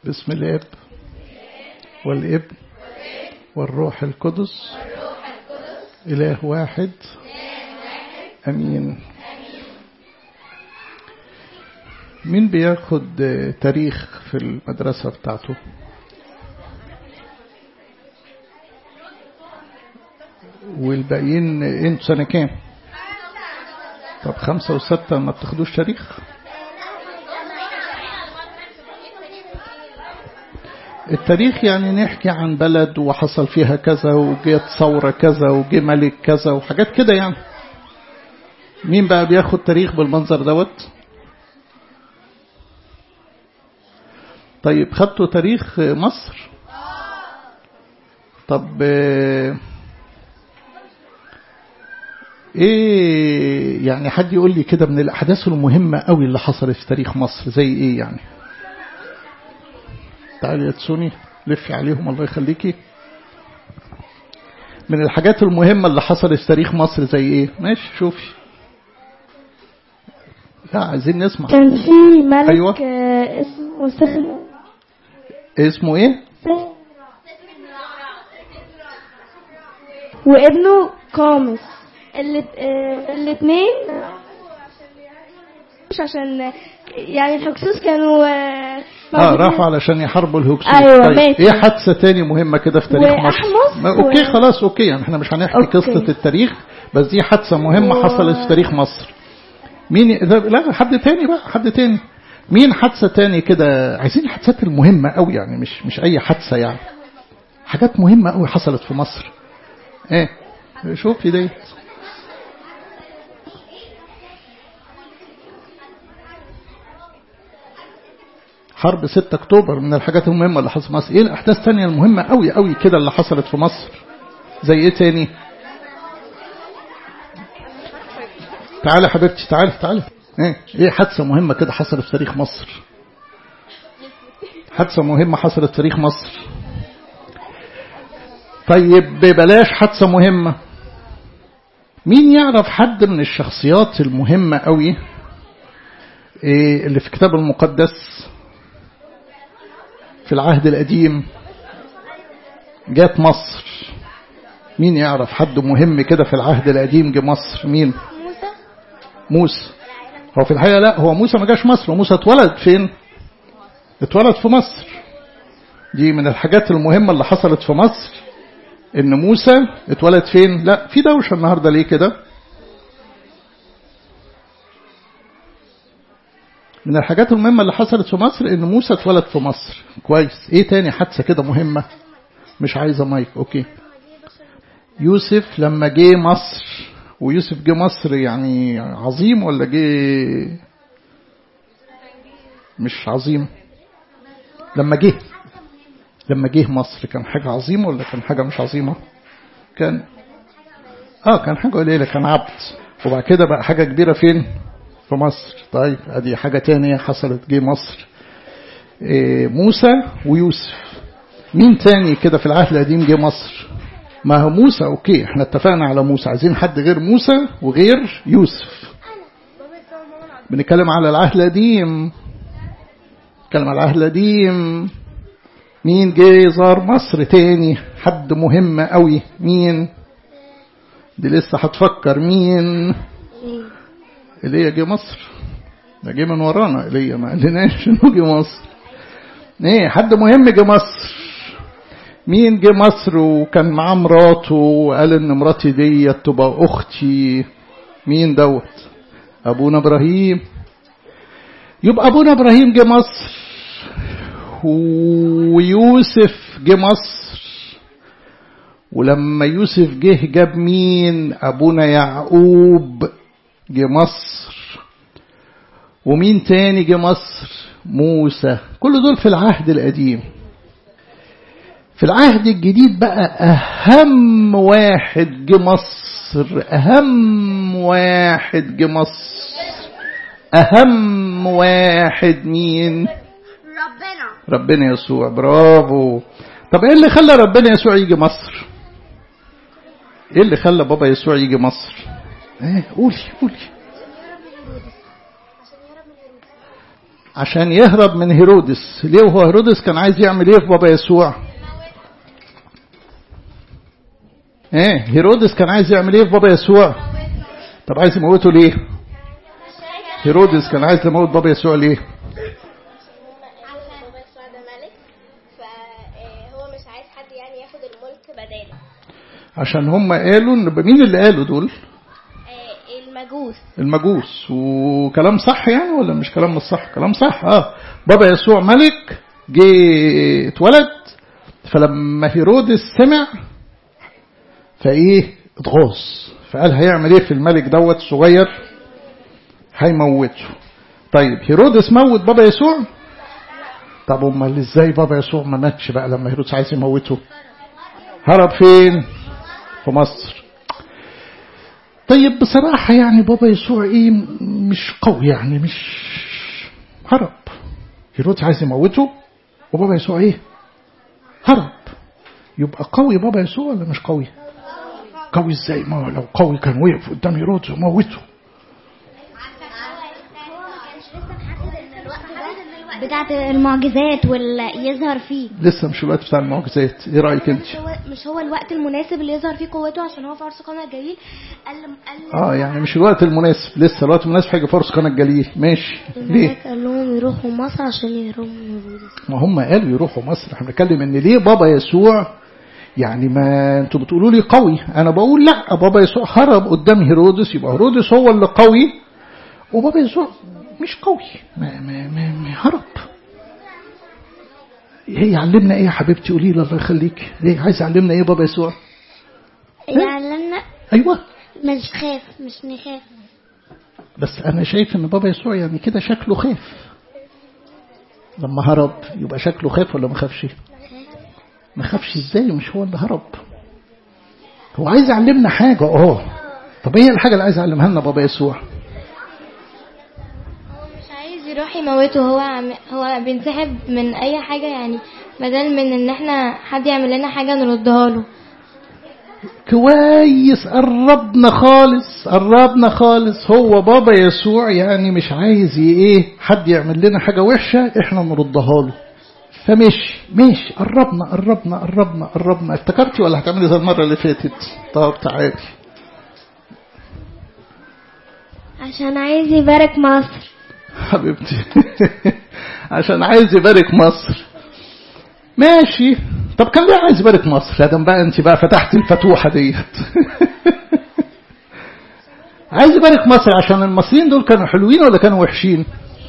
بسم الاب والابن والروح القدس إله واحد أمين مين بياخد تاريخ في المدرسة بتاعته والباقيين انتوا سنة كام طب خمسة وستة ما بتاخدوش تاريخ التاريخ يعني نحكي عن بلد وحصل فيها كذا وجت ثورة كذا وجه ملك كذا وحاجات كده يعني مين بقى بياخد تاريخ بالمنظر دوت طيب خدتوا تاريخ مصر طب ايه يعني حد يقول لي كده من الاحداث المهمة قوي اللي حصلت في تاريخ مصر زي ايه يعني تعالي يا تسوني لفي عليهم الله يخليكي من الحاجات المهمة اللي حصلت في تاريخ مصر زي ايه ماشي شوفي لا عايزين نسمع كان في ملك أيوة. آه، اسمه سخن اسمه ايه وابنه قامس الات- آه، الاتنين مش عشان يعني الهكسوس كانوا آه، اه موجودين. راحوا علشان يحاربوا الهكسوس أيوة، طيب ماشي. ايه حادثة تاني مهمة كده في تاريخ مصر وأحمس ما و- اوكي خلاص اوكي يعني احنا مش هنحكي أوكي. قصة التاريخ بس دي حادثة مهمة و- حصلت في تاريخ مصر مين ي- ده- لا حد تاني بقى حد تاني مين حادثة تاني كده عايزين الحادثات المهمة قوي يعني مش مش اي حادثة يعني حاجات مهمة قوي حصلت في مصر ايه شوفي ديت حرب 6 اكتوبر من الحاجات المهمة اللي حصلت في مصر ايه الاحداث الثانية المهمة قوي قوي كده اللي حصلت في مصر زي ايه تاني تعالى حبيبتي تعالى تعالى ايه ايه حادثة مهمة كده حصلت في تاريخ مصر حادثة مهمة حصلت في تاريخ مصر طيب بلاش حادثة مهمة مين يعرف حد من الشخصيات المهمة قوي إيه اللي في الكتاب المقدس في العهد القديم جات مصر مين يعرف حد مهم كده في العهد القديم جه مصر مين موسى هو في الحقيقة لا هو موسى ما جاش مصر موسى اتولد فين اتولد في مصر دي من الحاجات المهمة اللي حصلت في مصر ان موسى اتولد فين لا في دوشة النهاردة ليه كده من الحاجات المهمة اللي حصلت في مصر ان موسى اتولد في مصر كويس ايه تاني حادثة كده مهمة مش عايزة مايك اوكي يوسف لما جه مصر ويوسف جه مصر يعني عظيم ولا جه مش عظيم لما جه لما جه مصر كان حاجة عظيمة ولا كان حاجة مش عظيمة كان اه كان حاجة قليلة كان عبد وبعد كده بقى حاجة كبيرة فين في مصر طيب ادي حاجة تانية حصلت جه مصر إيه موسى ويوسف مين تاني كده في العهد القديم جه مصر ما هو موسى اوكي احنا اتفقنا على موسى عايزين حد غير موسى وغير يوسف بنتكلم على العهد القديم نتكلم على العهد القديم مين جه زار مصر تاني حد مهم قوي مين دي لسه هتفكر مين ايليا جه مصر ده جه من ورانا ايليا ما قالناش انه جه مصر ايه حد مهم جه مصر مين جه مصر وكان معاه مراته وقال ان مراتي دي تبقى اختي مين دوت ابونا ابراهيم يبقى ابونا ابراهيم جه مصر ويوسف جه مصر ولما يوسف جه جاب مين ابونا يعقوب جه مصر ومين تاني جه مصر موسى كل دول في العهد القديم في العهد الجديد بقى أهم واحد جه مصر أهم واحد جه مصر أهم واحد مين ربنا ربنا يسوع برافو طب ايه اللي خلى ربنا يسوع يجي مصر ايه اللي خلى بابا يسوع يجي مصر ايه قولي قولي عشان يهرب من هيرودس ليه وهو هيرودس كان عايز يعمل ايه في بابا يسوع ايه هيرودس كان عايز يعمل ايه في بابا يسوع طب عايز يموته ليه هيرودس كان عايز يموت بابا يسوع ليه عشان بابا يسوع ده ملك فهو مش عايز حد يعني ياخد الملك بداله عشان هم قالوا ان مين اللي قالوا دول آه، المجوس المجوس وكلام صح يعني ولا مش كلام مش صح كلام صح اه بابا يسوع ملك جه اتولد فلما هيرودس سمع فايه اتغاظ فقال هيعمل ايه في الملك دوت صغير هيموته طيب هيرودس موت بابا يسوع طب امال ازاي بابا يسوع ما ماتش بقى لما هيرودس عايز يموته هرب فين في مصر طيب بصراحة يعني بابا يسوع ايه مش قوي يعني مش هرب هيرودس عايز يموته وبابا يسوع ايه هرب يبقى قوي بابا يسوع ولا مش قوي قوي ازاي ما هو لو قوي كان وقف قدام هيرودس وموته بتاعت المعجزات واللي يظهر فيه لسه مش الوقت بتاع المعجزات ايه رأيك انت مش هو مش هو الوقت المناسب اللي يظهر فيه قوته عشان هو فارس قناة الجليل قال قال اه يعني مش الوقت المناسب لسه الوقت المناسب حاجة فرص قناة الجليل ماشي ليه قال لهم يروحوا مصر عشان يهربوا من هيرودس ما هم قالوا يروحوا مصر احنا بنتكلم ان ليه بابا يسوع يعني ما انتوا بتقولوا لي قوي انا بقول لا بابا يسوع هرب قدام هيرودس يبقى هيرودس هو اللي قوي وبابا يسوع مش قوي ما ما ما, ما هرب ايه يعلمنا ايه يا حبيبتي قولي لي الله يخليك ايه عايز يعلمنا ايه بابا يسوع يعلمنا ايوه مش خاف مش نخاف بس انا شايف ان بابا يسوع يعني كده شكله خاف لما هرب يبقى شكله خاف ولا ما خافش ما خافش ازاي مش هو اللي هرب هو عايز يعلمنا حاجة اه طب ايه الحاجة اللي عايز يعلمها لنا بابا يسوع مش عايز يروح يموته هو عم... هو بينسحب من اي حاجة يعني بدل من ان احنا حد يعمل لنا حاجة نردها له كويس قربنا خالص قربنا خالص هو بابا يسوع يعني مش عايز ي- ايه حد يعمل لنا حاجة وحشة احنا نردها له فمشي ماشي قربنا قربنا قربنا قربنا افتكرتي ولا هتعملي زي المرة اللي فاتت طب تعالي عشان عايز يبارك مصر حبيبتي عشان عايز يبارك مصر ماشي طب كان ليه عايز يبارك مصر ادم بقى انت بقى فتحت الفتوحه ديت عايز يبارك مصر عشان المصريين دول كانوا حلوين ولا كانوا وحشين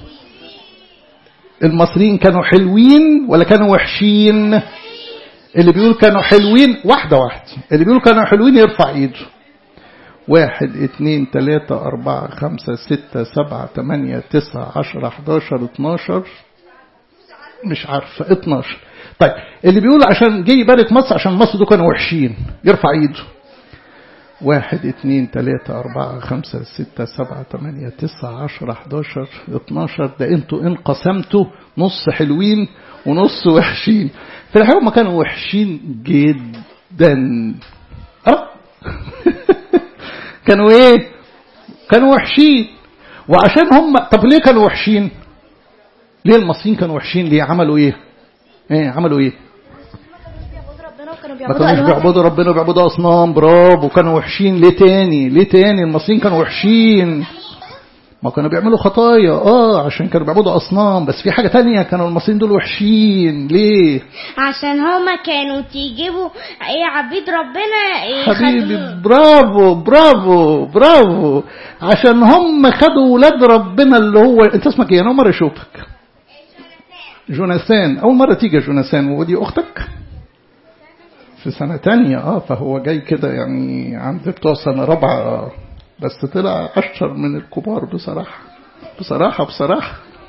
المصريين كانوا حلوين ولا كانوا وحشين اللي بيقول كانوا حلوين واحدة واحدة اللي بيقول كانوا حلوين يرفع ايده واحد اتنين تلاتة أربعة خمسة ستة سبعة تمانية تسعة عشرة حداشر اتناشر مش عارفة اتناشر طيب اللي بيقول عشان جه يبارك مصر عشان مصر دول كانوا وحشين يرفع ايده واحد اتنين تلاتة أربعة خمسة ستة سبعة تمانية تسعة عشرة حداشر اتناشر ده انتوا انقسمتوا نص حلوين ونص وحشين في الحقيقة هم كانوا وحشين جدا اه كانوا ايه كانوا وحشين وعشان هم طب ليه كانوا وحشين ليه المصريين كانوا وحشين ليه عملوا ايه ايه عملوا ايه ربنا وكانوا ما كانوش بيعبدوا ربنا بيعبدوا اصنام برافو وكانوا وحشين ليه تاني ليه تاني المصريين كانوا وحشين ما كانوا بيعملوا خطايا اه عشان كانوا بيعبدوا اصنام بس في حاجه تانية كانوا المصريين دول وحشين ليه عشان هما كانوا تيجيبوا ايه عبيد ربنا إيه حبيبي خدوا- برافو برافو برافو عشان هم خدوا ولاد ربنا اللي هو انت اسمك ايه انا اول مره اشوفك جوناثان اول مره تيجي يا جوناثان ودي اختك في سنه تانية اه فهو جاي كده يعني عند بتوع سنه رابعه آه. بس طلع اشطر من الكبار بصراحه بصراحه بصراحه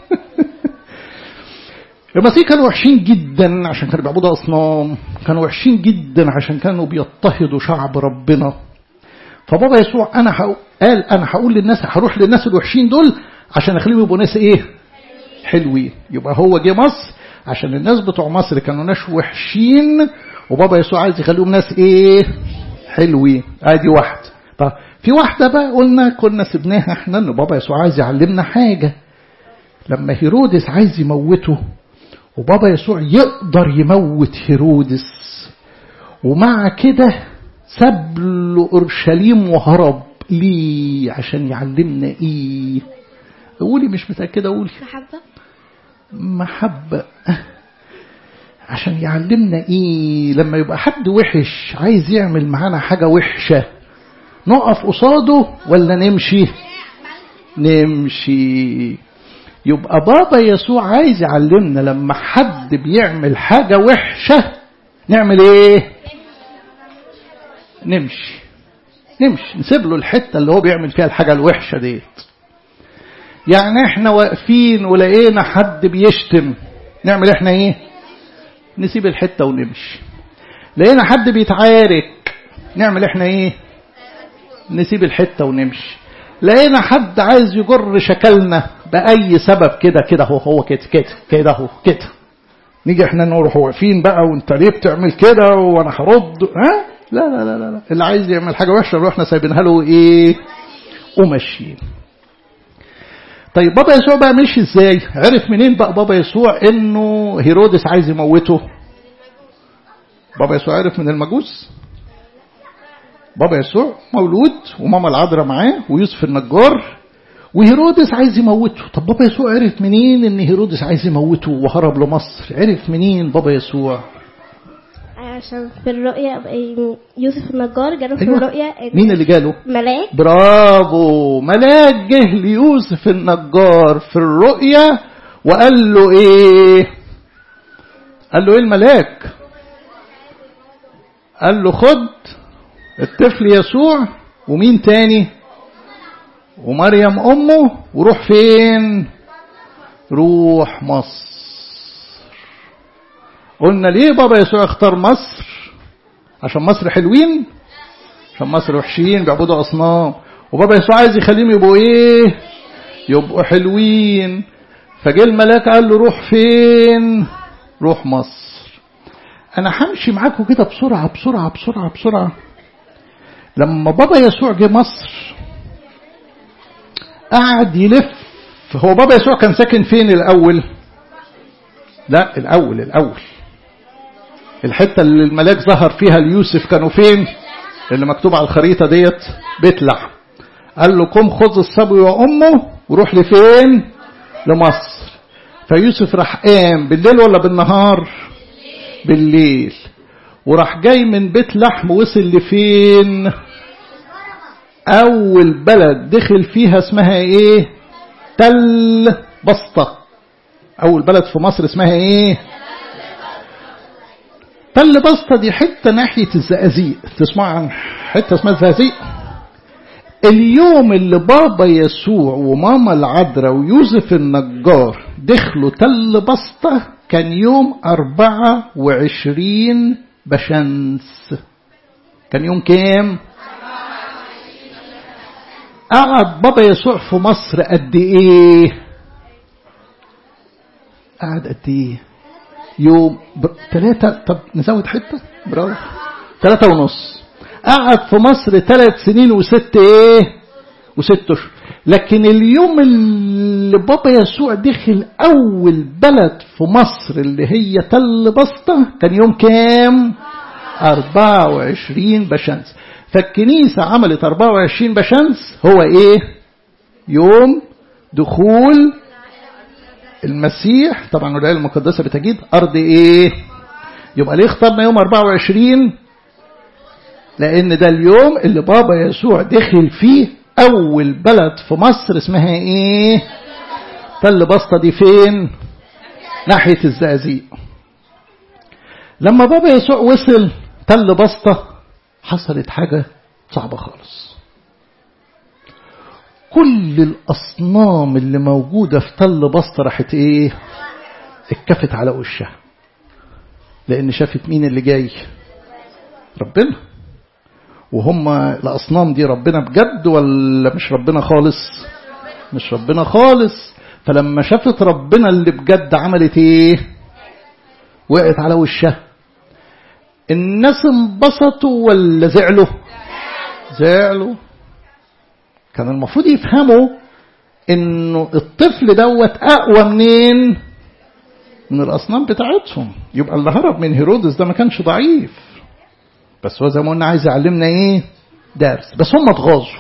المسيح كانوا وحشين جدا عشان كانوا بيعبدوا اصنام كانوا وحشين جدا عشان كانوا بيضطهدوا شعب ربنا فبابا يسوع انا هقول قال انا هقول للناس هروح للناس الوحشين دول عشان اخليهم يبقوا ناس ايه حلوين يبقى هو جه مصر عشان الناس بتوع مصر كانوا ناس وحشين وبابا يسوع عايز يخليهم ناس ايه حلوين ادي واحده طب في واحده بقى قلنا كنا سبناها احنا ان بابا يسوع عايز يعلمنا حاجه لما هيرودس عايز يموته وبابا يسوع يقدر يموت هيرودس ومع كده ساب له اورشليم وهرب ليه عشان يعلمنا ايه قولي مش متاكده قولي محبة محبه عشان يعلمنا ايه لما يبقى حد وحش عايز يعمل معانا حاجه وحشه نقف قصاده ولا نمشي نمشي يبقى بابا يسوع عايز يعلمنا لما حد بيعمل حاجة وحشة نعمل ايه نمشي نمشي نسيب له الحتة اللي هو بيعمل فيها الحاجة الوحشة ديت يعني احنا واقفين ولقينا حد بيشتم نعمل احنا ايه نسيب الحتة ونمشي لقينا حد بيتعارك نعمل احنا ايه نسيب الحتة ونمشي لقينا حد عايز يجر شكلنا بأي سبب كده كده هو هو كده كده كده هو كده نيجي احنا نروح واقفين بقى وانت ليه بتعمل كده وانا هرد ها لا لا لا لا اللي عايز يعمل حاجة وحشة نروح احنا سايبينها له ايه وماشيين طيب بابا يسوع بقى مشي ازاي عرف منين بقى بابا يسوع انه هيرودس عايز يموته بابا يسوع عرف من المجوس بابا يسوع مولود وماما العذراء معاه ويوسف النجار وهيرودس عايز يموته طب بابا يسوع عرف منين ان هيرودس عايز يموته وهرب لمصر عرف منين بابا يسوع عشان في الرؤيا يوسف النجار جاله في أيوة. الرؤيا إن مين اللي جاله ملاك برافو ملاك جه ليوسف النجار في الرؤيا وقال له ايه قال له ايه الملاك قال له خد الطفل يسوع ومين تاني ومريم امه وروح فين روح مصر قلنا ليه بابا يسوع اختار مصر عشان مصر حلوين عشان مصر وحشين بيعبدوا اصنام وبابا يسوع عايز يخليهم يبقوا ايه يبقوا حلوين فجه الملاك قال له روح فين روح مصر انا همشي معاكم كده بسرعه بسرعه بسرعه بسرعه لما بابا يسوع جه مصر قعد يلف هو بابا يسوع كان ساكن فين الاول لا الاول الاول الحته اللي الملاك ظهر فيها ليوسف كانوا فين اللي مكتوب على الخريطه ديت بيت لحم قال له قم خذ الصبي وامه وروح لفين لمصر فيوسف راح قام بالليل ولا بالنهار بالليل وراح جاي من بيت لحم وصل لفين اول بلد دخل فيها اسمها ايه تل بسطة اول بلد في مصر اسمها ايه تل بسطة دي حتة ناحية الزقازيق تسمع عن حتة اسمها الزقازيق اليوم اللي بابا يسوع وماما العذراء ويوسف النجار دخلوا تل بسطة كان يوم أربعة وعشرين بشمس كان يوم كام قعد بابا يسوع في مصر قد ايه قعد قد ايه يوم ب... ثلاثة طب نزود حتة برافو ثلاثة ونص قعد في مصر ثلاث سنين وست ايه وست اشهر لكن اليوم اللي بابا يسوع دخل اول بلد في مصر اللي هي تل بسطة كان يوم كام 24 بشمس فالكنيسة عملت 24 بشمس هو ايه يوم دخول المسيح طبعا الآية المقدسة بتجيب أرض إيه يبقى ليه اخترنا يوم 24 لأن ده اليوم اللي بابا يسوع دخل فيه أول بلد في مصر اسمها إيه تل بسطة دي فين ناحية الزقازيق لما بابا يسوع وصل تل بسطة حصلت حاجة صعبة خالص كل الأصنام اللي موجودة في تل بسطة راحت إيه اتكفت على وشها لأن شافت مين اللي جاي ربنا وهم الأصنام دي ربنا بجد ولا مش ربنا خالص مش ربنا خالص فلما شافت ربنا اللي بجد عملت ايه وقعت على وشها الناس انبسطوا ولا زعلوا زعلوا كان المفروض يفهموا انه الطفل دوت اقوى منين من الاصنام بتاعتهم يبقى اللي هرب من هيرودس ده ما كانش ضعيف بس هو زي ما قلنا عايز يعلمنا ايه درس بس هم اتغاظوا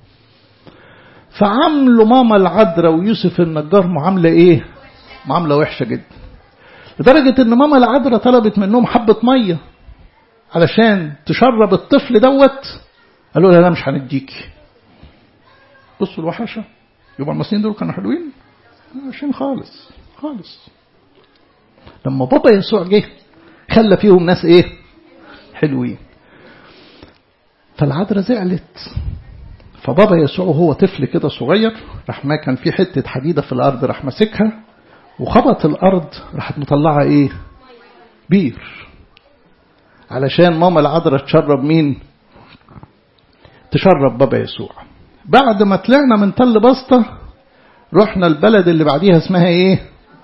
فعملوا ماما العذراء ويوسف النجار معامله ايه معامله وحشه جدا لدرجه ان ماما العذراء طلبت منهم حبه ميه علشان تشرب الطفل دوت قالوا لها لا مش هنديكي بصوا الوحشه يبقى المصريين دول كانوا حلوين عشان خالص خالص لما بابا يسوع جه خلى فيهم ناس ايه حلوين فالعذراء زعلت فبابا يسوع وهو طفل كده صغير راح ما كان في حته حديده في الارض راح ماسكها وخبط الارض راحت مطلعه ايه بير علشان ماما العذراء تشرب مين تشرب بابا يسوع بعد ما طلعنا من تل بسطة رحنا البلد اللي بعديها اسمها ايه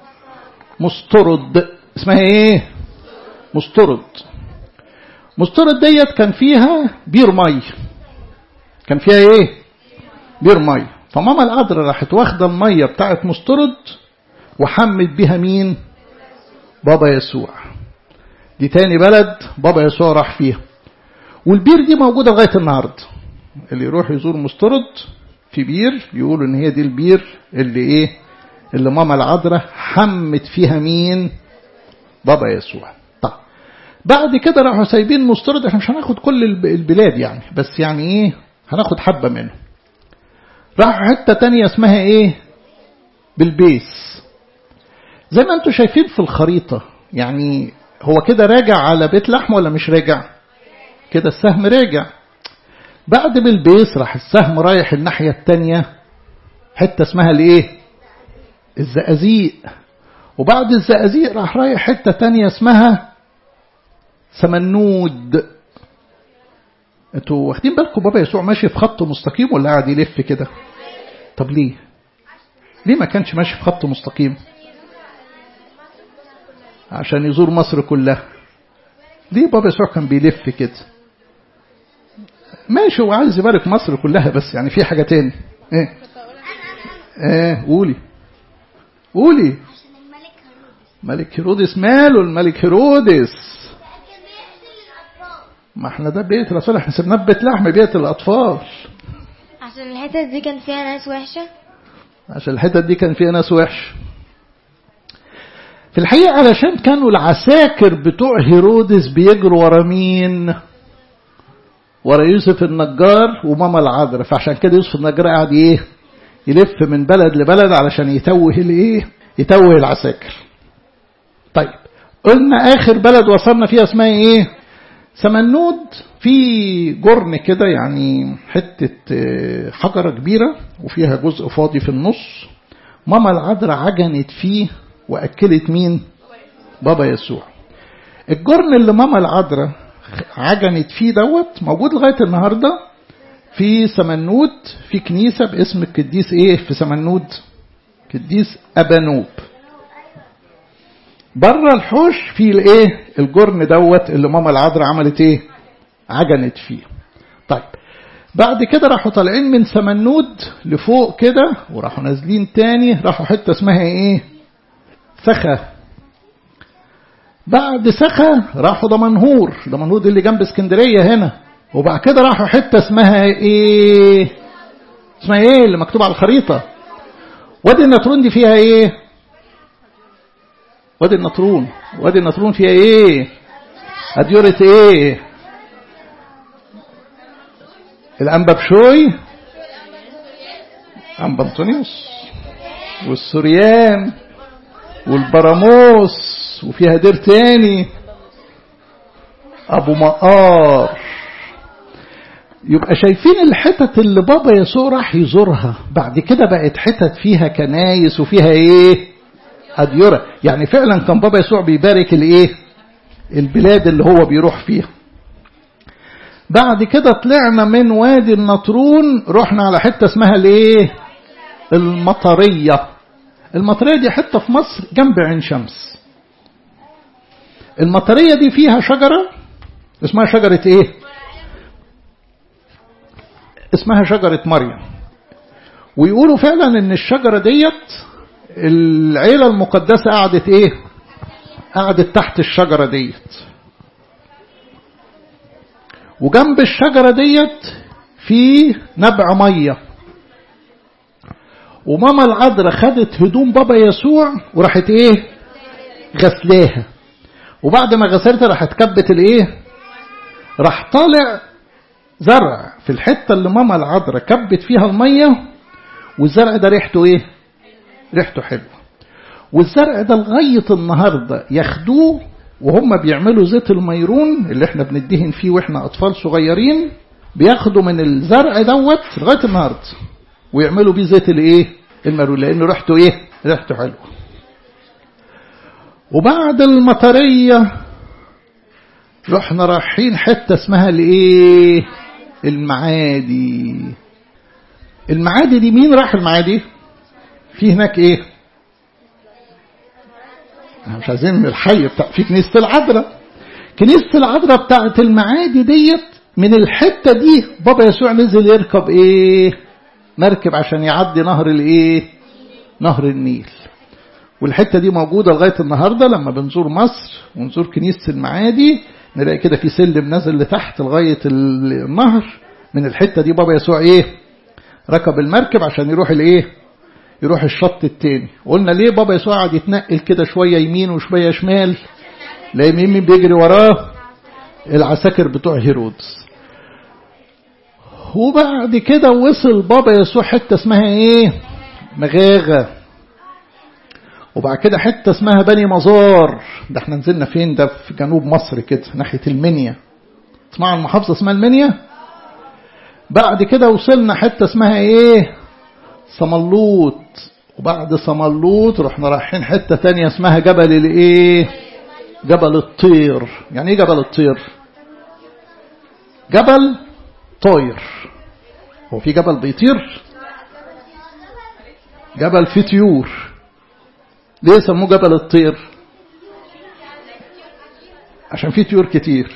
مسترد اسمها ايه مسترد مسترد ديت كان فيها بير مي كان فيها ايه بير مي فماما العذراء راحت واخده الميه بتاعت مسترد وحمت بيها مين بابا يسوع دي تاني بلد بابا يسوع راح فيها والبير دي موجوده لغايه النهارده اللي يروح يزور مسترد في بير يقولوا ان هي دي البير اللي ايه اللي ماما العذراء حمت فيها مين بابا يسوع طيب بعد كده راحوا سايبين مسترد احنا مش هناخد كل البلاد يعني بس يعني ايه هناخد حبة منه راحوا حتة تانية اسمها ايه بالبيس زي ما انتم شايفين في الخريطة يعني هو كده راجع على بيت لحم ولا مش راجع كده السهم راجع بعد بالبيس راح السهم رايح الناحية التانية حتة اسمها الايه الزقازيق وبعد الزقازيق راح رايح حتة تانية اسمها سمنود انتوا واخدين بالكم بابا يسوع ماشي في خط مستقيم ولا قاعد يلف كده طب ليه ليه ما كانش ماشي في خط مستقيم عشان يزور مصر كلها ليه بابا يسوع كان بيلف كده ماشي هو عايز يبارك مصر كلها بس يعني في حاجة تاني ايه ايه قولي قولي ملك هيرودس ماله الملك هيرودس ما احنا ده بيت الأطفال احنا سيبناه بيت لحم بيت الأطفال عشان الحتت دي كان فيها ناس وحشة عشان الحتت دي كان فيها ناس وحش في الحقيقة علشان كانوا العساكر بتوع هيرودس بيجروا ورا مين ورا يوسف النجار وماما العذراء فعشان كده يوسف النجار قاعد ايه يلف من بلد لبلد علشان يتوه الايه يتوه العساكر طيب قلنا اخر بلد وصلنا فيها اسمها ايه سمنود في جرن كده يعني حتة حجرة كبيرة وفيها جزء فاضي في النص ماما العذراء عجنت فيه وأكلت مين بابا يسوع الجرن اللي ماما العذراء عجنت فيه دوت موجود لغاية النهاردة في سمنود في كنيسة باسم القديس ايه في سمنود قديس أبانوب بره الحوش في الايه الجرن دوت اللي ماما العذراء عملت ايه عجنت فيه طيب بعد كده راحوا طالعين من سمنود لفوق كده وراحوا نازلين تاني راحوا حته اسمها ايه سخا بعد سخا راحوا دمنهور دمنهور دي اللي جنب اسكندريه هنا وبعد كده راحوا حته اسمها ايه اسمها ايه اللي مكتوب على الخريطه وادي النطرون دي فيها ايه وادي النطرون وادي النطرون فيها ايه اديورة ايه الانبا بشوي انبا انطونيوس والسوريان والبراموس وفيها دير تاني ابو مقار يبقى شايفين الحتت اللي بابا يسوع راح يزورها بعد كده بقت حتت فيها كنايس وفيها ايه أديرة يعني فعلا كان بابا يسوع بيبارك الايه البلاد اللي هو بيروح فيها بعد كده طلعنا من وادي النطرون رحنا على حتة اسمها الايه المطرية المطرية دي حتة في مصر جنب عين شمس المطرية دي فيها شجرة اسمها شجرة ايه اسمها شجرة مريم ويقولوا فعلا ان الشجرة ديت العيلة المقدسة قعدت ايه قعدت تحت الشجرة ديت وجنب الشجرة ديت في نبع مية وماما العذراء خدت هدوم بابا يسوع وراحت ايه غسلاها وبعد ما غسلتها راحت كبت الايه راح طالع زرع في الحتة اللي ماما العذراء كبت فيها المية والزرع ده ريحته ايه ريحته حلوة والزرع ده لغاية النهاردة ياخدوه وهم بيعملوا زيت الميرون اللي احنا بندهن فيه واحنا اطفال صغيرين بياخدوا من الزرع دوت لغاية النهاردة ويعملوا بيه زيت الايه الميرون لانه ريحته ايه ريحته حلوة وبعد المطرية رحنا رايحين حتة اسمها الايه المعادي المعادي دي مين راح المعادي في هناك ايه احنا مش عايزين من الحي بتاع في كنيسة العذراء كنيسة العذراء بتاعت المعادي ديت من الحتة دي بابا يسوع نزل يركب ايه مركب عشان يعدي نهر الايه نهر النيل والحتة دي موجودة لغاية النهاردة لما بنزور مصر ونزور كنيسة المعادي نلاقي كده في سلم نازل لتحت لغاية النهر من الحتة دي بابا يسوع ايه ركب المركب عشان يروح الايه يروح الشط التاني قلنا ليه بابا يسوع قعد يتنقل كده شوية يمين وشوية شمال لا مين مين بيجري وراه العساكر بتوع هيرودس وبعد كده وصل بابا يسوع حتة اسمها ايه مغاغة وبعد كده حتة اسمها بني مزار ده احنا نزلنا فين ده في جنوب مصر كده ناحية المنيا تسمعوا المحافظة اسمها المنيا بعد كده وصلنا حتة اسمها ايه صملوط وبعد صملوط رحنا رايحين حتة تانية اسمها جبل الايه جبل الطير يعني ايه جبل الطير جبل طاير هو في جبل بيطير جبل فيه طيور ليه سموه جبل الطير عشان فيه طيور كتير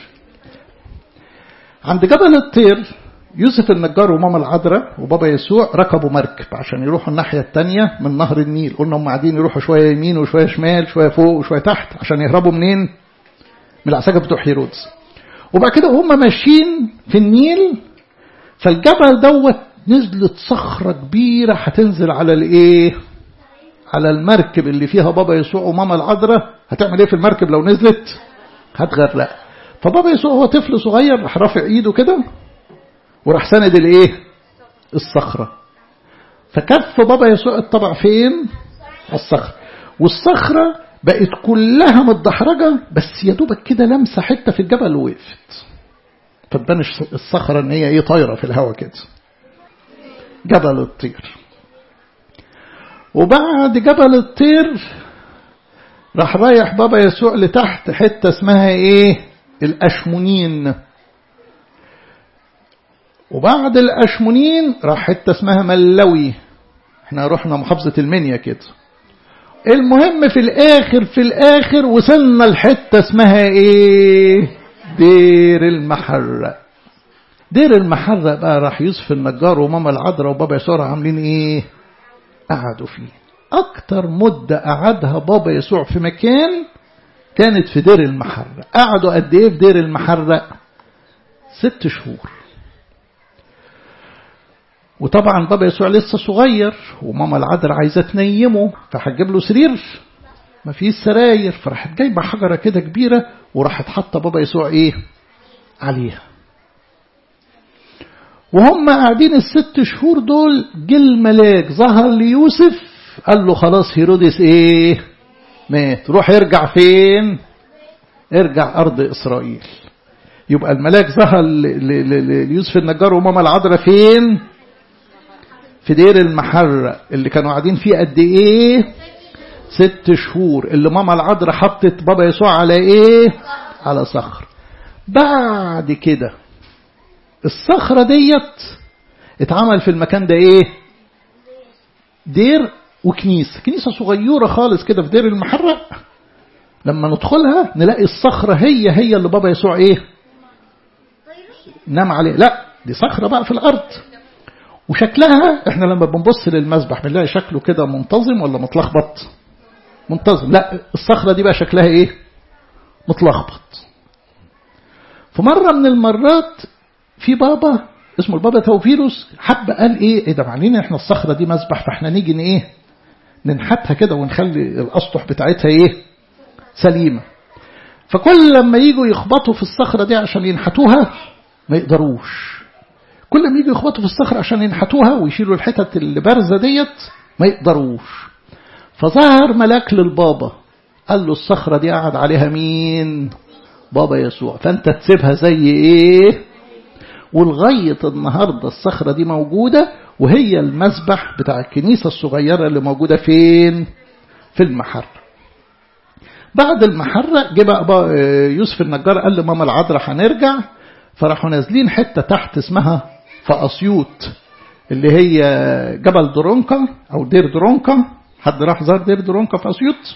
عند جبل الطير يوسف النجار وماما العذراء وبابا يسوع ركبوا مركب عشان يروحوا الناحية التانية من نهر النيل قلنا هم قاعدين يروحوا شوية يمين وشوية شمال شوية فوق وشوية تحت عشان يهربوا منين من العساكر بتوع هيرودس وبعد كده وهم ماشيين في النيل فالجبل دوت نزلت صخرة كبيرة هتنزل على الايه على المركب اللي فيها بابا يسوع وماما العذراء هتعمل ايه في المركب لو نزلت هتغرق فبابا يسوع هو طفل صغير راح رافع ايده كده وراح سند الايه الصخرة فكف بابا يسوع الطبع فين الصخرة والصخرة بقت كلها متدحرجة بس يا دوبك كده لمسة حتة في الجبل وقفت فتبان الصخرة ان هي ايه طايرة في الهواء كده جبل الطير وبعد جبل الطير راح رايح بابا يسوع لتحت حتة اسمها ايه الأشمونين وبعد الأشمونين راح حتة اسمها ملوي احنا رحنا محافظة المنيا كده المهم في الآخر في الآخر وصلنا لحتة اسمها ايه دير المحرق دير المحرق بقى راح يوسف النجار وماما العذراء وبابا يسوع عاملين ايه قعدوا فيه اكتر مدة قعدها بابا يسوع في مكان كانت في دير المحرق قعدوا قد ايه في دير المحرق ست شهور وطبعا بابا يسوع لسه صغير وماما العذراء عايزه تنيمه فهتجيب له سرير ما فيش سراير فراحت جايبه حجره كده كبيره وراحت حاطه بابا يسوع ايه عليها وهم قاعدين الست شهور دول جه الملاك ظهر ليوسف قال له خلاص هيرودس ايه مات روح ارجع فين ارجع ارض اسرائيل يبقى الملاك ظهر ليوسف النجار وماما العذراء فين في دير المحرق اللي كانوا قاعدين فيه قد ايه ست شهور اللي ماما العذراء حطت بابا يسوع على ايه على صخر بعد كده الصخرة ديت اتعمل في المكان ده ايه دير وكنيسة كنيسة صغيرة خالص كده في دير المحرق لما ندخلها نلاقي الصخرة هي هي اللي بابا يسوع ايه نام عليه لا دي صخرة بقى في الأرض وشكلها احنا لما بنبص للمذبح بنلاقي شكله كده منتظم ولا متلخبط منتظم لا الصخرة دي بقى شكلها ايه متلخبط في مرة من المرات في بابا اسمه البابا توفيروس حب قال ايه ايه ده معلين احنا الصخرة دي مذبح فاحنا نيجي ايه ننحتها كده ونخلي الاسطح بتاعتها ايه سليمة فكل لما يجوا يخبطوا في الصخرة دي عشان ينحتوها ما يقدروش كل ما يجوا يخبطوا في الصخرة عشان ينحتوها ويشيلوا الحتت اللي بارزة ديت ما يقدروش فظهر ملاك للبابا قال له الصخرة دي قعد عليها مين بابا يسوع فانت تسيبها زي ايه ولغاية النهاردة الصخرة دي موجودة وهي المسبح بتاع الكنيسة الصغيرة اللي موجودة فين في المحرة بعد المحرة جه بقى يوسف النجار قال لماما العذراء هنرجع فراحوا نازلين حتة تحت اسمها في أسيوط اللي هي جبل درونكا أو دير درونكا حد راح زار دير درونكا في أسيوط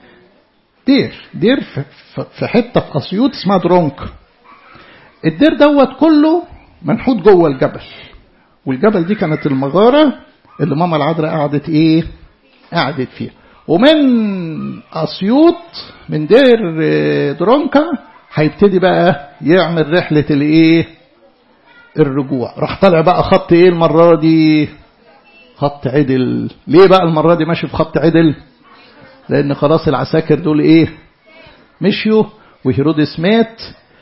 دير دير في حتة في أسيوط اسمها درونكا الدير دوت كله منحوت جوه الجبل والجبل دي كانت المغارة اللي ماما العذراء قعدت ايه قعدت فيها ومن أسيوط من دير درونكا هيبتدي بقى يعمل رحلة الايه الرجوع راح طالع بقى خط ايه المرة دي خط عدل ليه بقى المرة دي ماشي في خط عدل لان خلاص العساكر دول ايه مشيوا وهيرودس مات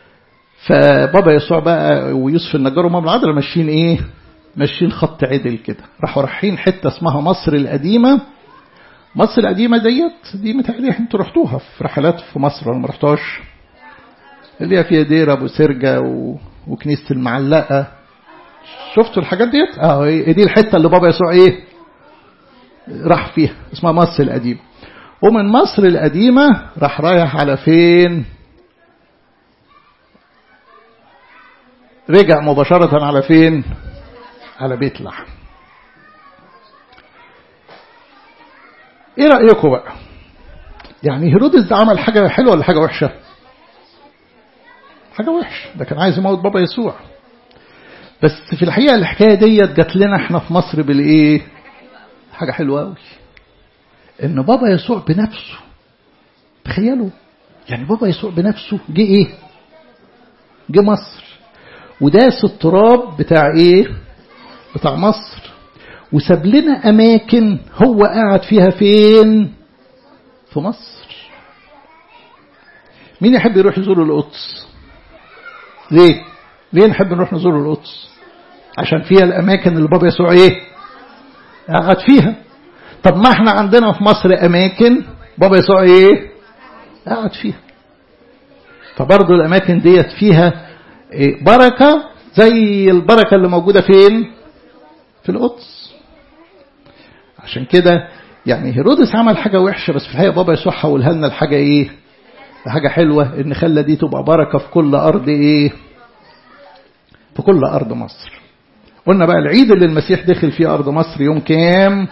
فبابا يسوع بقى ويوسف النجار ومام العذراء ماشيين ايه ماشيين خط عدل كده راحوا رايحين حته اسمها مصر القديمه مصر القديمه ديت دي متهيألي انتوا رحتوها في رحلات في مصر ولا ما رحتوهاش اللي هي فيها دير ابو سرجه و... وكنيسه المعلقه شفتوا الحاجات ديت اه دي الحته اللي بابا يسوع ايه راح فيها اسمها مصر القديمه ومن مصر القديمه راح رايح على فين رجع مباشرة على فين على بيت لحم ايه رأيكم بقى يعني هيرودس ده عمل حاجة حلوة ولا حاجة وحشة حاجة وحشة ده كان عايز يموت بابا يسوع بس في الحقيقة الحكاية ديت جات لنا احنا في مصر بالايه حاجة حلوة قوي ان بابا يسوع بنفسه تخيلوا يعني بابا يسوع بنفسه جه ايه جه مصر وداس التراب بتاع ايه بتاع مصر وساب لنا اماكن هو قاعد فيها فين في مصر مين يحب يروح يزور القدس ليه ليه نحب نروح نزور القدس عشان فيها الاماكن اللي بابا يسوع ايه قاعد فيها طب ما احنا عندنا في مصر اماكن بابا يسوع ايه قاعد فيها فبرضه الاماكن ديت فيها بركة زي البركة اللي موجودة فين في القدس عشان كده يعني هيرودس عمل حاجة وحشة بس في الحقيقة بابا يسوع حولها لنا الحاجة ايه حاجة حلوة ان خلى دي تبقى بركة في كل ارض ايه في كل ارض مصر قلنا بقى العيد اللي المسيح دخل فيه ارض مصر يوم كام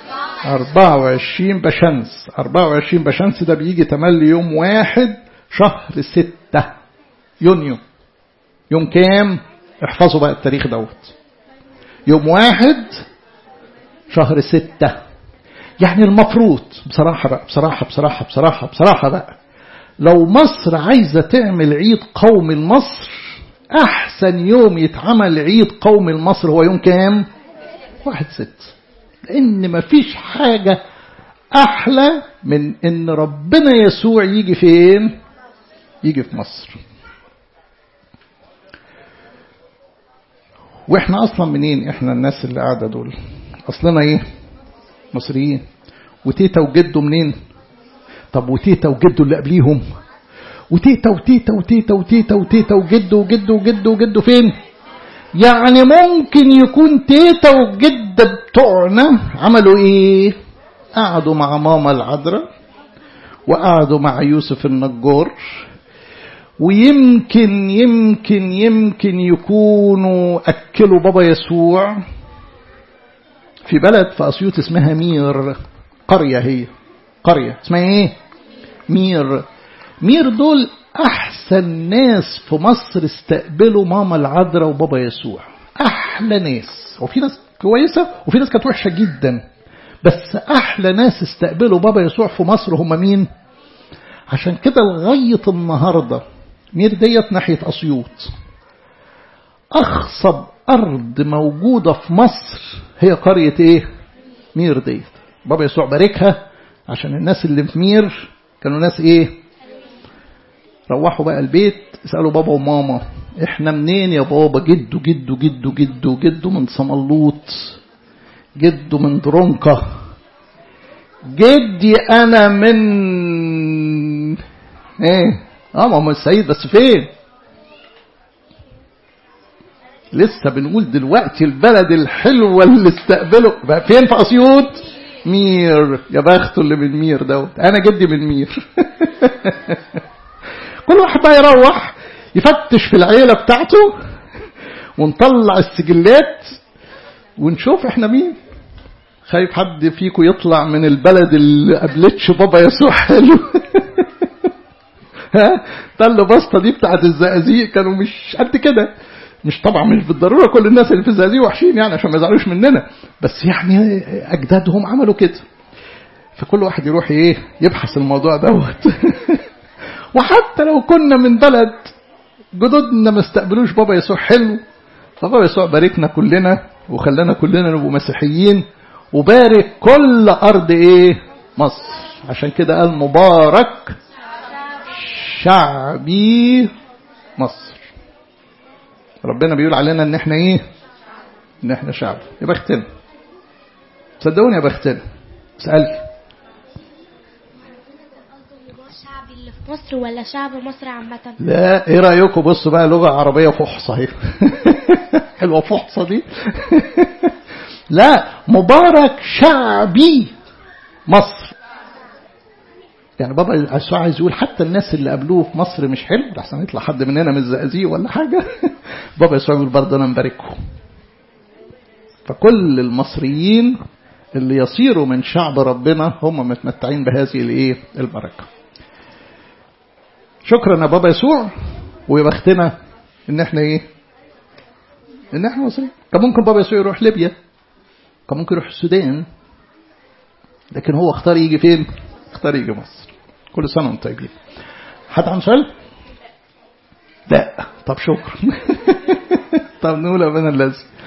24 بشمس 24 بشمس ده بيجي تملي يوم واحد شهر ستة يونيو يوم كام احفظوا بقى التاريخ دوت يوم واحد شهر ستة يعني المفروض بصراحة بقى بصراحة بصراحة بصراحة بصراحة بقى لو مصر عايزة تعمل عيد قومي لمصر أحسن يوم يتعمل عيد قومي لمصر هو يوم كام واحد ست لأن مفيش حاجة أحلى من إن ربنا يسوع يجي فين يجي في مصر واحنا اصلا منين احنا الناس اللي قاعده دول اصلنا ايه مصريين وتيتا وجده منين طب وتيتا وجده اللي قبليهم وتيتا وتيتا وتيتا وتيتا وتيتا وجده وجده وجده وجده فين يعني ممكن يكون تيتا وجد بتوعنا عملوا ايه قعدوا مع ماما العذراء وقعدوا مع يوسف النجار ويمكن يمكن يمكن يكونوا أكلوا بابا يسوع في بلد في أسيوط اسمها مير قرية هي قرية اسمها ايه مير مير دول أحسن ناس في مصر استقبلوا ماما العذراء وبابا يسوع أحلى ناس وفي ناس كويسة وفي ناس كانت وحشة جدا بس أحلى ناس استقبلوا بابا يسوع في مصر هم مين عشان كده لغاية النهاردة مير ديت ناحية أسيوط أخصب أرض موجودة في مصر هي قرية إيه مير ديت بابا يسوع باركها عشان الناس اللي في مير كانوا ناس إيه روحوا بقى البيت اسألوا بابا وماما احنا منين يا بابا جدو جدو جدو جدو جدو من صملوط جدو من درونكا جدي انا من ايه اه ما هو السيد بس فين لسه بنقول دلوقتي البلد الحلوة اللي استقبله بقى فين في أسيوط مير يا بخته اللي من مير دوت أنا جدي من مير كل واحد بقى يروح يفتش في العيلة بتاعته ونطلع السجلات ونشوف احنا مين خايف حد فيكم يطلع من البلد اللي قابلتش بابا يسوع حلو ها تل بسطة دي بتاعت الزقازيق كانوا مش قد كده مش طبعا مش بالضرورة كل الناس اللي في الزقازيق وحشين يعني عشان ما يزعلوش مننا بس يعني أجدادهم عملوا كده فكل واحد يروح ايه يبحث الموضوع دوت وحتى لو كنا من بلد جدودنا ما استقبلوش بابا يسوع حلو فبابا يسوع باركنا كلنا وخلانا كلنا نبقوا مسيحيين وبارك كل أرض إيه مصر عشان كده قال مبارك شعبي مصر ربنا بيقول علينا ان احنا ايه ان احنا شعب يا بختنا صدقوني يا بختنا اسألي الشعب اللي في مصر ولا شعب مصر عامة لا ايه رايكم بصوا بقى لغه عربيه فحصه اهي حلوه فحصه دي لا مبارك شعبي مصر يعني بابا يسوع عايز يقول حتى الناس اللي قابلوه في مصر مش حلو احسن يطلع حد مننا من الزقازيق ولا حاجه بابا يسوع يقول برضه انا مباركهم فكل المصريين اللي يصيروا من شعب ربنا هم متمتعين بهذه الايه البركه شكرا يا بابا يسوع ويا بختنا ان احنا ايه ان احنا مصريين كان ممكن بابا يسوع يروح ليبيا كان ممكن يروح السودان لكن هو اختار يجي فين اختار يجي مصر كل سنه وانتم طيبين حد عنده سؤال لا طب شكرا طب نقول ابانا الذي